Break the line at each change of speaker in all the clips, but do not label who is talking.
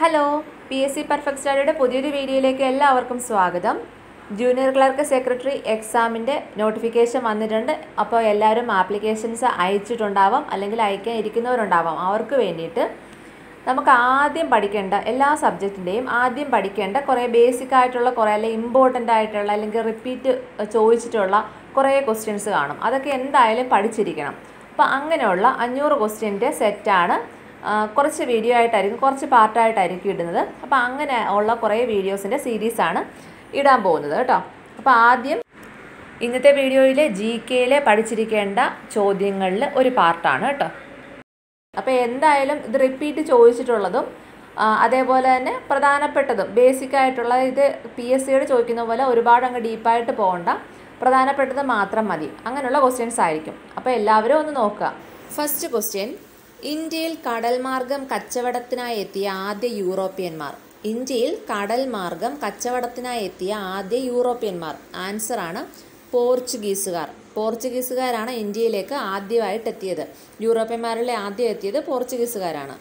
hello P S C perfect സ്റ്റഡിയുടെ പുതിയൊരു വീഡിയോയിലേക്ക് എല്ലാവർക്കും സ്വാഗതം ജൂനിയർ ക്ലർക്ക് സെക്രട്ടറി എക്സാമിൻ്റെ നോട്ടിഫിക്കേഷൻ വന്നിട്ടുണ്ട് അപ്പോൾ എല്ലാവരും ആപ്ലിക്കേഷൻസ് അയച്ചിട്ടുണ്ടാവാം അല്ലെങ്കിൽ അയക്കാൻ ഇരിക്കുന്നവരുണ്ടാവാം അവർക്ക് വേണ്ടിയിട്ട് നമുക്ക് ആദ്യം പഠിക്കേണ്ട എല്ലാ സബ്ജക്റ്റിൻ്റെയും ആദ്യം പഠിക്കേണ്ട കുറേ ബേസിക് ആയിട്ടുള്ള കുറേ അല്ലെങ്കിൽ ഇമ്പോർട്ടൻ്റ് ആയിട്ടുള്ള അല്ലെങ്കിൽ റിപ്പീറ്റ് ചോദിച്ചിട്ടുള്ള കുറേ ക്വസ്റ്റ്യൻസ് കാണും അതൊക്കെ എന്തായാലും പഠിച്ചിരിക്കണം അപ്പോൾ അങ്ങനെയുള്ള അഞ്ഞൂറ് ക്വസ്റ്റ്യൻ്റെ സെറ്റാണ് കുറച്ച് വീഡിയോ ആയിട്ടായിരിക്കും കുറച്ച് പാർട്ടായിട്ടായിരിക്കും ഇടുന്നത് അപ്പോൾ അങ്ങനെ ഉള്ള കുറേ വീഡിയോസിൻ്റെ സീരീസാണ് ഇടാൻ പോകുന്നത് കേട്ടോ അപ്പോൾ ആദ്യം ഇന്നത്തെ വീഡിയോയിൽ ജി കെയിലെ പഠിച്ചിരിക്കേണ്ട ചോദ്യങ്ങളിൽ ഒരു പാർട്ടാണ് കേട്ടോ അപ്പോൾ എന്തായാലും ഇത് റിപ്പീറ്റ് ചോദിച്ചിട്ടുള്ളതും ആ, അതേപോലെ തന്നെ പ്രധാനപ്പെട്ടതും ബേസിക് ആയിട്ടുള്ള ഇത് പി എസ് സിയോട് ചോദിക്കുന്ന പോലെ ഒരുപാട് അങ്ങ് ഡീപ്പായിട്ട് പോകണ്ട പ്രധാനപ്പെട്ടത് മാത്രം മതി അങ്ങനെയുള്ള ക്വസ്റ്റ്യൻസ് ആയിരിക്കും അപ്പോൾ എല്ലാവരും ഒന്ന് നോക്കുക ഫസ്റ്റ് ക്വസ്റ്റ്യൻ ഇന്ത്യയിൽ കടൽ മാർഗം കച്ചവടത്തിനായി എത്തിയ ആദ്യ യൂറോപ്യന്മാർ ഇന്ത്യയിൽ കടൽ മാർഗം കച്ചവടത്തിനായി എത്തിയ ആദ്യ യൂറോപ്യന്മാർ ആൻസറാണ് പോർച്ചുഗീസുകാർ പോർച്ചുഗീസുകാരാണ് ഇന്ത്യയിലേക്ക് ആദ്യമായിട്ട് എത്തിയത് യൂറോപ്യന്മാരിലെ ആദ്യം എത്തിയത് പോർച്ചുഗീസുകാരാണ്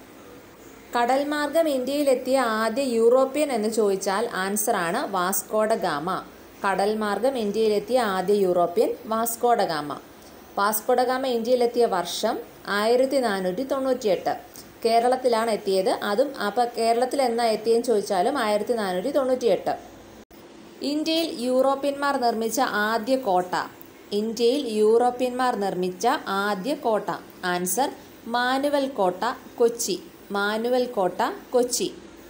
കടൽ മാർഗം ഇന്ത്യയിലെത്തിയ ആദ്യ യൂറോപ്യൻ എന്ന് ചോദിച്ചാൽ ആൻസറാണ് വാസ്കോഡ ഗാമ കടൽ മാർഗം ഇന്ത്യയിലെത്തിയ ആദ്യ European Vasco da Gama Vasco da Gama ഇന്ത്യയിലെത്തിയ വർഷം ആയിരത്തി നാനൂറ്റി തൊണ്ണൂറ്റിയെട്ട് കേരളത്തിലാണ് എത്തിയത് അതും അപ്പോൾ കേരളത്തിൽ എന്നാ എത്തിയെന്ന് ചോദിച്ചാലും ആയിരത്തി നാനൂറ്റി തൊണ്ണൂറ്റിയെട്ട് ഇന്ത്യയിൽ യൂറോപ്യന്മാർ നിർമ്മിച്ച ആദ്യ കോട്ട ഇന്ത്യയിൽ യൂറോപ്യന്മാർ നിർമ്മിച്ച ആദ്യ കോട്ട ആൻസർ മാനുവൽ കോട്ട കൊച്ചി മാനുവൽ കോട്ട കൊച്ചി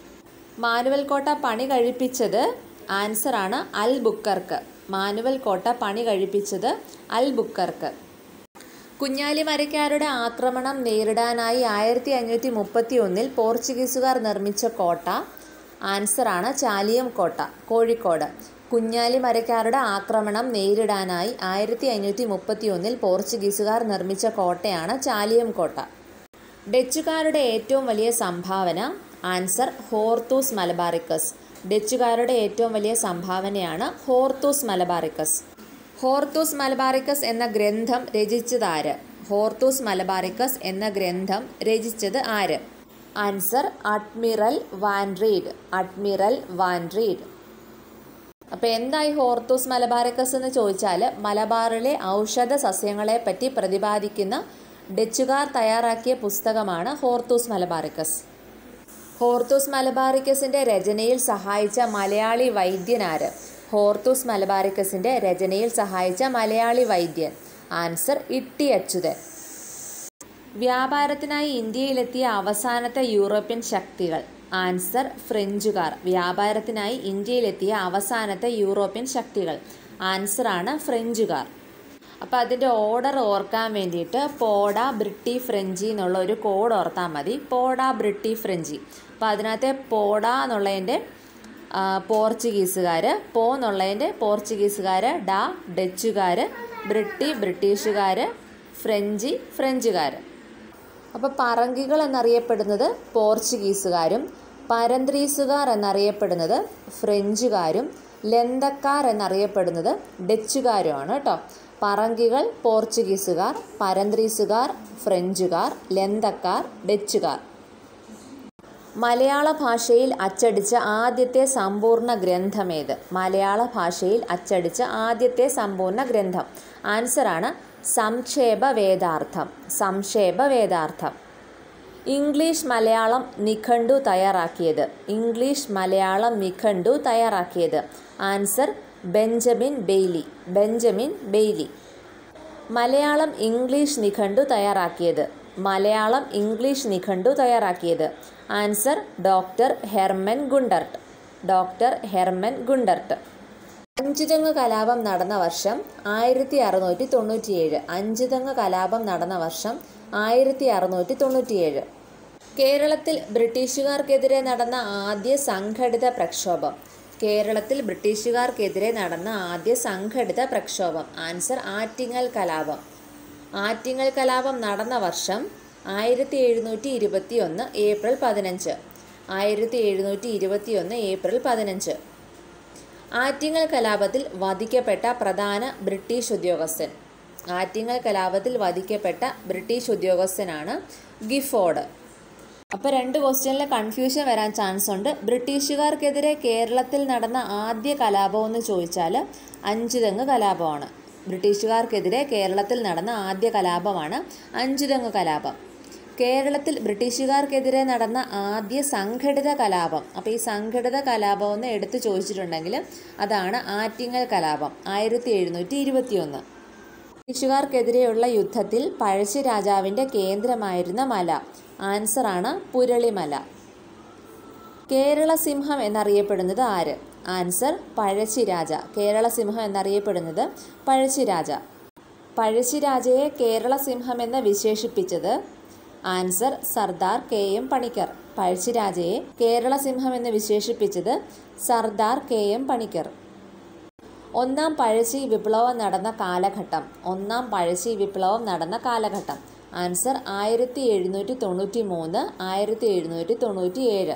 മാനുവൽ കോട്ട പണി കഴിപ്പിച്ചത് ആൻസറാണ് അൽ ബുക്കർക്ക് മാനുവൽ കോട്ട പണി കഴിപ്പിച്ചത് അൽ ബുക്കർക്ക് കുഞ്ഞാലിമരക്കാരുടെ ആക്രമണം നേരിടാനായി ആയിരത്തി അഞ്ഞൂറ്റി മുപ്പത്തി ഒന്നിൽ പോർച്ചുഗീസുകാർ നിർമ്മിച്ച കോട്ട ആൻസറാണ് ചാലിയം കോട്ട കോഴിക്കോട് കുഞ്ഞാലിമരക്കാരുടെ ആക്രമണം നേരിടാനായി ആയിരത്തി അഞ്ഞൂറ്റി മുപ്പത്തി ഒന്നിൽ പോർച്ചുഗീസുകാർ നിർമ്മിച്ച കോട്ടയാണ് ചാലിയം കോട്ട ഡച്ചുകാരുടെ ഏറ്റവും വലിയ സംഭാവന ആൻസർ ഹോർത്തൂസ് മലബാറിക്കസ് ഡച്ചുകാരുടെ ഏറ്റവും വലിയ സംഭാവനയാണ് ഹോർത്തൂസ് മലബാറിക്കസ് ഹോർത്തൂസ് മലബാറിക്കസ് എന്ന ഗ്രന്ഥം രചിച്ചത് ആര് ഹോർത്തൂസ് മലബാറിക്കസ് എന്ന ഗ്രന്ഥം രചിച്ചത് ആര് answer admiral Van Rheede admiral Van Rheede അപ്പോൾ എന്തായി ഹോർത്തൂസ് മലബാറിക്കസ് എന്ന് ചോദിച്ചാൽ മലബാറിലെ ഔഷധ സസ്യങ്ങളെ പറ്റി പ്രതിപാദിക്കുന്ന ഡച്ചുകാർ തയ്യാറാക്കിയ പുസ്തകമാണ് ഹോർത്തൂസ് മലബാറിക്കസ് ഹോർത്തൂസ് മലബാറിക്കസിന്റെ രചനയിൽ സഹായിച്ച മലയാളി വൈദ്യനാര് ഹോർത്തൂസ് മലബാറിക്കസിന്റെ രചനയിൽ സഹായിച്ച മലയാളി വൈദ്യൻ ആൻസർ ഇട്ടി അച്യുതൻ വ്യാപാരത്തിനായി ഇന്ത്യയിലെത്തിയ അവസാനത്തെ യൂറോപ്യൻ ശക്തികൾ ആൻസർ ഫ്രഞ്ചുകാർ വ്യാപാരത്തിനായി ഇന്ത്യയിലെത്തിയ അവസാനത്തെ യൂറോപ്യൻ ശക്തികൾ ആൻസറാണ് ഫ്രഞ്ചുകാർ അപ്പോൾ അതിൻ്റെ ഓർഡർ ഓർക്കാൻ വേണ്ടിയിട്ട് പോഡ ബ്രിട്ടി ഫ്രഞ്ചി എന്നുള്ള ഒരു കോഡ് ഓർത്താൽ മതി പോഡ ബ്രിട്ടി ഫ്രഞ്ചി അപ്പോൾ അതിനകത്തെ പോഡ എന്നുള്ളതിൻ്റെ പോർച്ചുഗീസുകാർ പോ എന്നുള്ളതിൻ്റെ പോർച്ചുഗീസുകാർ ഡ ഡച്ചുകാർ ബ്രിട്ടി ബ്രിട്ടീഷുകാർ ഫ്രഞ്ചി ഫ്രഞ്ചുകാർ അപ്പോൾ പറങ്കികൾ എന്നറിയപ്പെടുന്നത് പോർച്ചുഗീസുകാരും പരന്ത്രീസുകാർ എന്നറിയപ്പെടുന്നത് ഫ്രഞ്ചുകാരും ലന്തക്കാർ എന്നറിയപ്പെടുന്നത് ഡച്ചുകാരുമാണ് കേട്ടോ പറങ്കികൾ പോർച്ചുഗീസുകാർ പരന്ത്രീസുകാർ ഫ്രഞ്ചുകാർ ലന്തക്കാർ ഡച്ചുകാർ മലയാള ഭാഷയിൽ അച്ചടിച്ച ആദ്യത്തെ സമ്പൂർണ്ണ ഗ്രന്ഥമേത് മലയാള ഭാഷയിൽ അച്ചടിച്ച ആദ്യത്തെ സമ്പൂർണ്ണ ഗ്രന്ഥം ആൻസറാണ് സംക്ഷേപ വേദാർത്ഥം സംക്ഷേപ വേദാർത്ഥം ഇംഗ്ലീഷ് മലയാളം നിഘണ്ടു തയ്യാറാക്കിയത് ഇംഗ്ലീഷ് മലയാളം നിഘണ്ടു തയ്യാറാക്കിയത് answer Benjamin Bailey Benjamin Bailey Malayalam English നിഘണ്ടു തയ്യാറാക്കിയത് മലയാളം ഇംഗ്ലീഷ് നിഘണ്ടു തയ്യാറാക്കിയത് answer doctor Hermann Gundert doctor Hermann Gundert Anjuthengu കലാപം നടന്ന വർഷം ആയിരത്തി അറുന്നൂറ്റി തൊണ്ണൂറ്റിയേഴ് അഞ്ചുതെങ്ങ് കലാപം നടന്ന വർഷം ആയിരത്തി അറുന്നൂറ്റി തൊണ്ണൂറ്റിയേഴ് കേരളത്തിൽ ബ്രിട്ടീഷുകാർക്കെതിരെ നടന്ന ആദ്യ സംഘടിത പ്രക്ഷോഭം കേരളത്തിൽ ബ്രിട്ടീഷുകാർക്കെതിരെ നടന്ന ആദ്യ സംഘടിത പ്രക്ഷോഭം ആൻസർ ആറ്റിങ്ങൽ കലാപം ആറ്റിങ്ങൽ കലാപം നടന്ന വർഷം ആയിരത്തി എഴുന്നൂറ്റി ഇരുപത്തി ഒന്ന് ഏപ്രിൽ പതിനഞ്ച് ആയിരത്തി എഴുന്നൂറ്റി ഇരുപത്തി ഒന്ന് ഏപ്രിൽ പതിനഞ്ച് ആറ്റിങ്ങൽ കലാപത്തിൽ വധിക്കപ്പെട്ട പ്രധാന ബ്രിട്ടീഷ് ഉദ്യോഗസ്ഥൻ ആറ്റിങ്ങൽ കലാപത്തിൽ വധിക്കപ്പെട്ട ബ്രിട്ടീഷ് ഉദ്യോഗസ്ഥനാണ് ഗിഫോർഡ് അപ്പോൾ രണ്ട് ക്വസ്റ്റ്യനിൽ കൺഫ്യൂഷൻ വരാൻ ചാൻസ് ഉണ്ട് ബ്രിട്ടീഷുകാർക്കെതിരെ കേരളത്തിൽ നടന്ന ആദ്യ കലാപം എന്ന് ചോദിച്ചാൽ അഞ്ചുതെങ്ങ് കലാപമാണ് ബ്രിട്ടീഷുകാർക്കെതിരെ കേരളത്തിൽ നടന്ന ആദ്യ കലാപമാണ് അഞ്ചുതെങ്ങ് കലാപം കേരളത്തിൽ ബ്രിട്ടീഷുകാർക്കെതിരെ നടന്ന ആദ്യ സംഘടിത കലാപം അപ്പോൾ ഈ സംഘടിത കലാപം എന്ന് എടുത്തു ചോദിച്ചിട്ടുണ്ടെങ്കിൽ അതാണ് ആറ്റിങ്ങൽ കലാപം ആയിരത്തി എഴുന്നൂറ്റി ഇരുപത്തിയൊന്ന് ബ്രിട്ടീഷുകാർക്കെതിരെയുള്ള യുദ്ധത്തിൽ പഴശ്ശി രാജാവിൻ്റെ കേന്ദ്രമായിരുന്ന മല ആൻസറാണ് പുരളിമല കേരള സിംഹം എന്നറിയപ്പെടുന്നത് ആര് ആൻസർ പഴശ്ശിരാജ കേരള സിംഹം എന്നറിയപ്പെടുന്നത് പഴശ്ശിരാജ പഴശ്ശിരാജയെ കേരള സിംഹം എന്ന് വിശേഷിപ്പിച്ചത് answer Sardar K M Panikkar പഴശ്ശിരാജയെ കേരള സിംഹം എന്ന് വിശേഷിപ്പിച്ചത് സർദാർ കെ എം പണിക്കർ ഒന്നാം പഴശ്ശി വിപ്ലവം നടന്ന കാലഘട്ടം ഒന്നാം പഴശ്ശി വിപ്ലവം നടന്ന കാലഘട്ടം ആൻസർ ആയിരത്തി എഴുന്നൂറ്റി തൊണ്ണൂറ്റി മൂന്ന് ആയിരത്തി എഴുന്നൂറ്റി തൊണ്ണൂറ്റി ഏഴ്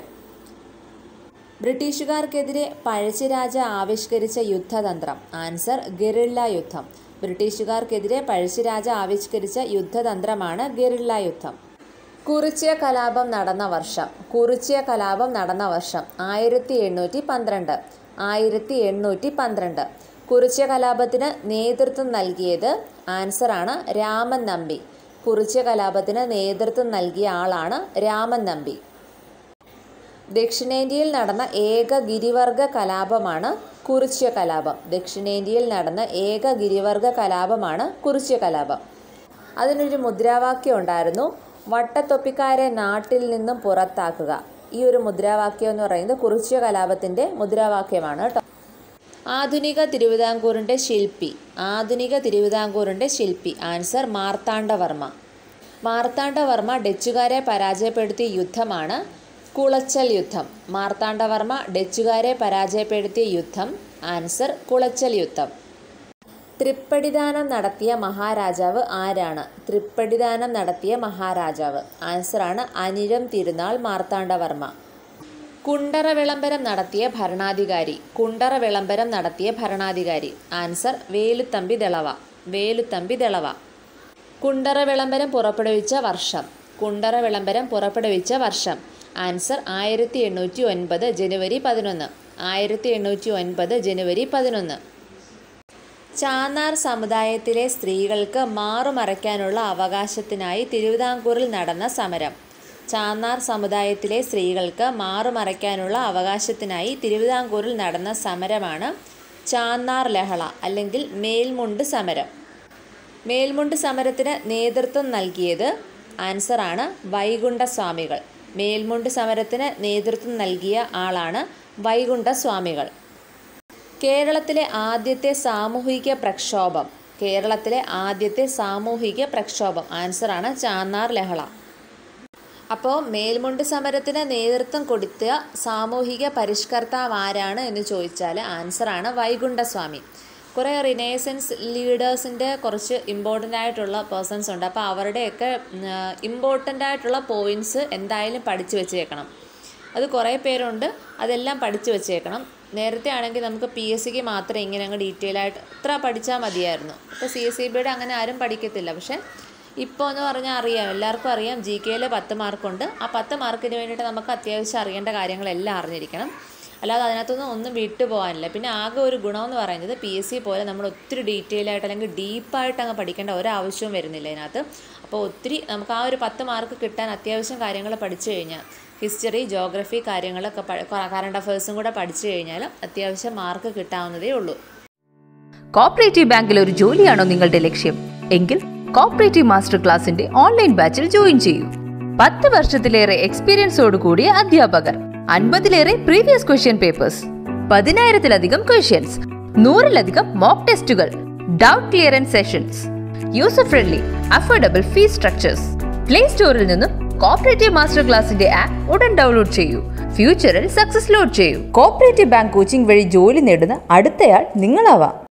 ബ്രിട്ടീഷുകാർക്കെതിരെ പഴശ്ശിരാജ ആവിഷ്കരിച്ച യുദ്ധതന്ത്രം ആൻസർ ഗറില്ല യുദ്ധം ബ്രിട്ടീഷുകാർക്കെതിരെ പഴശ്ശിരാജ ആവിഷ്കരിച്ച യുദ്ധതന്ത്രമാണ് ഗറില്ല യുദ്ധം കുറിച്യ കലാപം നടന്ന വർഷം കുറിച്യ കലാപം നടന്ന വർഷം ആയിരത്തി എണ്ണൂറ്റി പന്ത്രണ്ട് ആയിരത്തി എണ്ണൂറ്റി പന്ത്രണ്ട് കുറിച്യ കലാപത്തിന് നേതൃത്വം നൽകിയത് ആൻസറാണ് രാമൻ നമ്പി കുറിച്യ കലാപത്തിന് നേതൃത്വം നൽകിയ ആളാണ് രാമൻ നമ്പി ദക്ഷിണേന്ത്യയിൽ നടന്ന ഏക ഗിരിവർഗ കലാപമാണ് കുറിച്യ കലാപം ദക്ഷിണേന്ത്യയിൽ നടന്ന ഏക ഗിരിവർഗ കലാപമാണ് കുറിച്യ കലാപം അതിനൊരു മുദ്രാവാക്യം ഉണ്ടായിരുന്നു വട്ടത്തൊപ്പിക്കാരെ നാട്ടിൽ നിന്നും പുറത്താക്കുക ഈ ഒരു മുദ്രാവാക്യം എന്ന് പറയുന്നത് കുറിച്യ കലാപത്തിൻ്റെ മുദ്രാവാക്യമാണ് കേട്ടോ ആധുനിക തിരുവിതാംകൂറിൻ്റെ ശില്പി ആധുനിക തിരുവിതാംകൂറിൻ്റെ ശില്പി ആൻസർ മാർത്താണ്ഡവർമ്മ മാർത്താണ്ഡവർമ്മ ഡച്ചുകാരെ പരാജയപ്പെടുത്തിയ യുദ്ധമാണ് കുളച്ചൽ യുദ്ധം മാർത്താണ്ഡവർമ്മ ഡച്ചുകാരെ പരാജയപ്പെടുത്തിയ യുദ്ധം ആൻസർ കുളച്ചൽ യുദ്ധം തൃപ്പടിദാനം നടത്തിയ മഹാരാജാവ് ആരാണ് തൃപ്പടിദാനം നടത്തിയ മഹാരാജാവ് ആൻസറാണ് അനിഴം തിരുനാൾ മാർത്താണ്ഡവർമ്മ കുണ്ടറ വിളംബരം നടത്തിയ ഭരണാധികാരി കുണ്ടറ വിളംബരം നടത്തിയ ഭരണാധികാരി ആൻസർ വേലുത്തമ്പി ദളവ വേലുത്തമ്പി ദളവ കുണ്ടറ വിളംബരം പുറപ്പെടുവിച്ച വർഷം കുണ്ടറ വിളംബരം പുറപ്പെടുവിച്ച വർഷം ആൻസർ ആയിരത്തി എണ്ണൂറ്റി ഒൻപത് ജനുവരി പതിനൊന്ന് ആയിരത്തി എണ്ണൂറ്റി ഒൻപത് ജനുവരി പതിനൊന്ന് ചാന്നാർ സമുദായത്തിലെ സ്ത്രീകൾക്ക് മാറുമറയ്ക്കാനുള്ള അവകാശത്തിനായി തിരുവിതാംകൂറിൽ നടന്ന സമരം ചാന്നാർ സമുദായത്തിലെ സ്ത്രീകൾക്ക് മാറുമറയ്ക്കാനുള്ള അവകാശത്തിനായി തിരുവിതാംകൂറിൽ നടന്ന സമരമാണ് ചാന്നാർ ലഹള അല്ലെങ്കിൽ മേൽമുണ്ട് സമരം മേൽമുണ്ട് സമരത്തിന് നേതൃത്വം നൽകിയത് ആൻസറാണ് വൈകുണ്ഠസ്വാമികൾ മേൽമുണ്ട് സമരത്തിന് നേതൃത്വം നൽകിയ ആളാണ് വൈകുണ്ഠസ്വാമികൾ കേരളത്തിലെ ആദ്യത്തെ സാമൂഹിക പ്രക്ഷോഭം കേരളത്തിലെ ആദ്യത്തെ സാമൂഹിക പ്രക്ഷോഭം ആൻസറാണ് ചാന്നാർ ലഹള അപ്പോൾ മേൽമുണ്ട് സമരത്തിന് നേതൃത്വം കൊടുത്ത സാമൂഹിക പരിഷ്കർത്താവ് ആരാണ് എന്ന് ചോദിച്ചാൽ ആൻസറാണ് വൈകുണ്ഠസ്വാമി കുറേ റിനേസൻസ് ലീഡേഴ്സിൻ്റെ കുറച്ച് ഇമ്പോർട്ടൻ്റ് ആയിട്ടുള്ള പേഴ്സൺസ് ഉണ്ട് അപ്പോൾ അവരുടെയൊക്കെ ഇമ്പോർട്ടൻ്റ് ആയിട്ടുള്ള പോയിൻറ്റ്സ് എന്തായാലും പഠിച്ചു വെച്ചേക്കണം അത് കുറേ പേരുണ്ട് അതെല്ലാം പഠിച്ചു വെച്ചേക്കണം നേരത്തെ ആണെങ്കിൽ നമുക്ക് പി എസ് സിക്ക് മാത്രമേ ഇങ്ങനെ അങ്ങ് ഡീറ്റെയിൽ ആയിട്ട് ഇത്ര പഠിച്ചാൽ മതിയായിരുന്നു ഇപ്പോൾ സി എസ് സി ബിയുടെ അങ്ങനെ ആരും പഠിക്കത്തില്ല പക്ഷേ ഇപ്പോൾ എന്ന് പറഞ്ഞാൽ അറിയാം എല്ലാവർക്കും അറിയാം ജി കെയിൽ പത്ത് മാർക്കുണ്ട് ആ പത്ത് മാർക്കിന് വേണ്ടിയിട്ട് നമുക്ക് അത്യാവശ്യം അറിയേണ്ട കാര്യങ്ങളെല്ലാം അറിഞ്ഞിരിക്കണം അല്ലാതെ അതിനകത്തൊന്നും ഒന്നും വിട്ടു പോകാനില്ല പിന്നെ ആകെ ഒരു ഗുണമെന്ന് പറയുന്നത് പി എസ് സി പോലെ നമ്മൾ ഒത്തിരി ഡീറ്റെയിൽ ആയിട്ട് അല്ലെങ്കിൽ ഡീപ്പായിട്ട് അങ്ങ് പഠിക്കേണ്ട ഒരാവശ്യവും വരുന്നില്ല ഇതിനകത്ത് അപ്പോൾ ഒത്തിരി നമുക്ക് ആ ഒരു പത്ത് മാർക്ക് കിട്ടാൻ അത്യാവശ്യം കാര്യങ്ങൾ പഠിച്ചു കഴിഞ്ഞാൽ ഹിസ്റ്ററി ജോഗ്രഫി കാര്യങ്ങളൊക്കെ കറണ്ട് അഫയേഴ്സും കൂടെ പഠിച്ചു കഴിഞ്ഞാൽ അത്യാവശ്യം മാർക്ക് കിട്ടാവുന്നതേ ഉള്ളൂ
കോപ്പറേറ്റീവ് ബാങ്കിൽ ഒരു ജോലിയാണോ നിങ്ങളുടെ ലക്ഷ്യം എങ്കിൽ കോപ്പറേറ്റീവ് മാസ്റ്റർ ക്ലാസിന്റെ ഓൺലൈൻ ബാച്ചിൽ ജോയിൻ ചെയ്യൂ പത്ത് വർഷത്തിലേറെ എക്സ്പീരിയൻസോട് കൂടിയ അധ്യാപകർ അൻപതിലേറെ പ്രീവിയസ് ക്വസ്റ്റ്യൻ പേപ്പേഴ്സ് പതിനായിരത്തിലധികം ക്വസ്റ്റ്യൻസ് നൂറിലധികം മോക്ക് ടെസ്റ്റുകൾ doubt clearance sessions user friendly affordable fee structures play സ്റ്റോറിൽ നിന്നും കോപ്പറേറ്റീവ് മാസ്റ്റർ ക്ലാസിന്റെ ആപ്പ് ഉടൻ ഡൗൺലോഡ് ചെയ്യൂ ഫ്യൂച്ചറിൽ സക്സസ് ലോഡ് ചെയ്യൂ കോപ്പറേറ്റീവ് ബാങ്ക് കോച്ചിംഗ് വഴി ജോലി നേടുന്ന അടുത്തയാൾ നിങ്ങളാവാം